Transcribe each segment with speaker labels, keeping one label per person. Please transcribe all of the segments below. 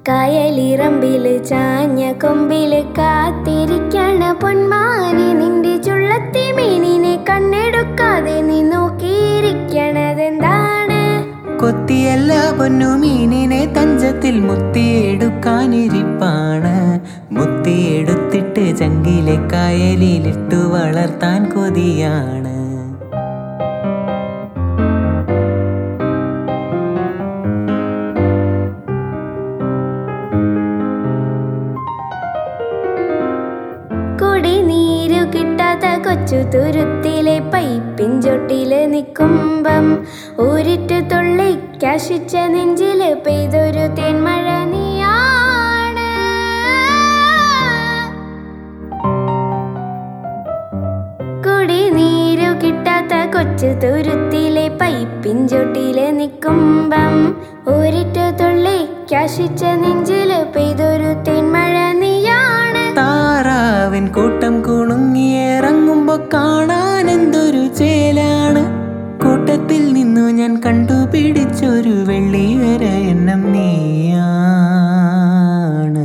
Speaker 1: കായലിറമ്പില് ചാഞ്ഞ കൊമ്പില് കാത്തിരിക്കണ പൊന്മാനെ നിന്റെ ചുള്ളത്തി മീനിനെ കണ്ണെടുക്കാതെ നീ നോക്കിയിരിക്കണതെന്താണ്
Speaker 2: കൊത്തിയല്ല പൊന്നു മീനിനെ തഞ്ചത്തിൽ മുത്തിയെടുക്കാനിരിപ്പാണ് മുത്തിയെടുത്തിട്ട് ചങ്കിലെ കായലിലിട്ടു വളർത്താൻ കൊതിയാണ്
Speaker 1: കുടിനീരു കിട്ടാത്ത കൊച്ചു തുരുത്തിലെ പൈപ്പിൻ ചൊട്ടില് നിൽക്കുമ്പം ഊരിട്ട് തുള്ളി കാശിച്ച നെഞ്ചില് പെയ്തൊരു തേന്മഴ നീയാണ് കുടിനീരു കിട്ടാത്ത കൊച്ചു തുരുത്തിലെ പൈപ്പിൻ ചൊട്ടില് നിൽക്കുമ്പം ഊരിട്ട് തുള്ളി കാശിച്ച നെഞ്ചില് പെയ്തൊരു തേന്മഴ നീയാണ്
Speaker 2: താറാവിൻ കൂട്ടം കുണുങ്ങിയിറങ്ങുമ്പോ കാണാൻ എന്തൊരു ചേലാണ് കൂട്ടത്തിൽ നിന്നു ഞാൻ കണ്ടുപിടിച്ചൊരു വെള്ളിവര എണ്ണം നീയാണ്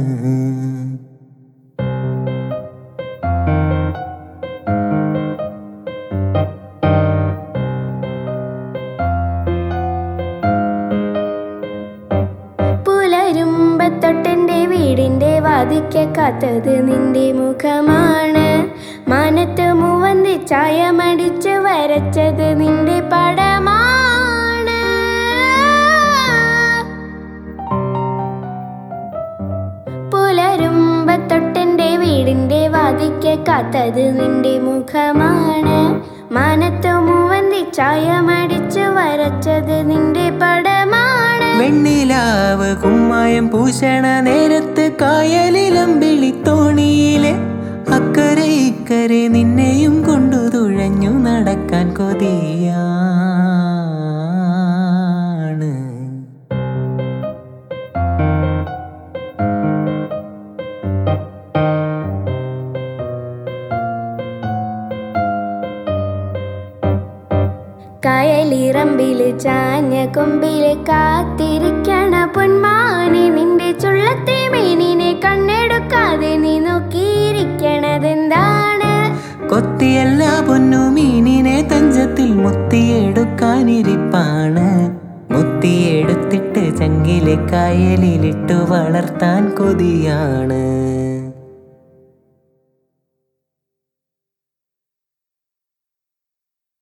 Speaker 1: പുലരുമ്പത്തൊട്ടെന്റെ വീടിന്റെ വാതിക്ക കാത്തത് നിന്റെ മുഖമാണ് മാനത്ത് മൂവന്തി ചായമടിച്ച് വരച്ചത് നിന്റെ പടമാണ് പുലരുമ്പത്തൊട്ടെന്റെ വീടിന്റെ വാതിക്ക കാത്തത് നിന്റെ മുഖമാണ് മാനത്ത് മൂവന്തി ചായമടിച്ച് വരച്ചത് നിന്റെ പടമാണ്
Speaker 2: വെണ്ണിലാവ് കുമ്മായം പൂശണ നേരത്ത് കായലിലമ്പിളി തോണിയിലെ അക്കരെ ഇക്കരെ നിന്നെയും കൊണ്ടു തുഴഞ്ഞു നടക്കാൻ കൊതിയാണ്
Speaker 1: കായലിറമ്പില് ചാഞ്ഞ കൊമ്പില് കാത്തിരിക്കണ പൊന്മാനെ നിന്റെ ചുള്ളത്തെ മീനിനെ കണ്ണെടുക്കാതെ നീ നോക്കിയിരിക്കണതെന്താണ്
Speaker 2: കൊത്തിയല്ല പൊന്നു മീനിനെ തഞ്ചത്തിൽ മുത്തിയെടുക്കാനിരിപ്പാണ് മുത്തിയെടുത്തിട്ട് ചങ്കിലെ കായലിലിട്ടു വളർത്താൻ കൊതിയാണ്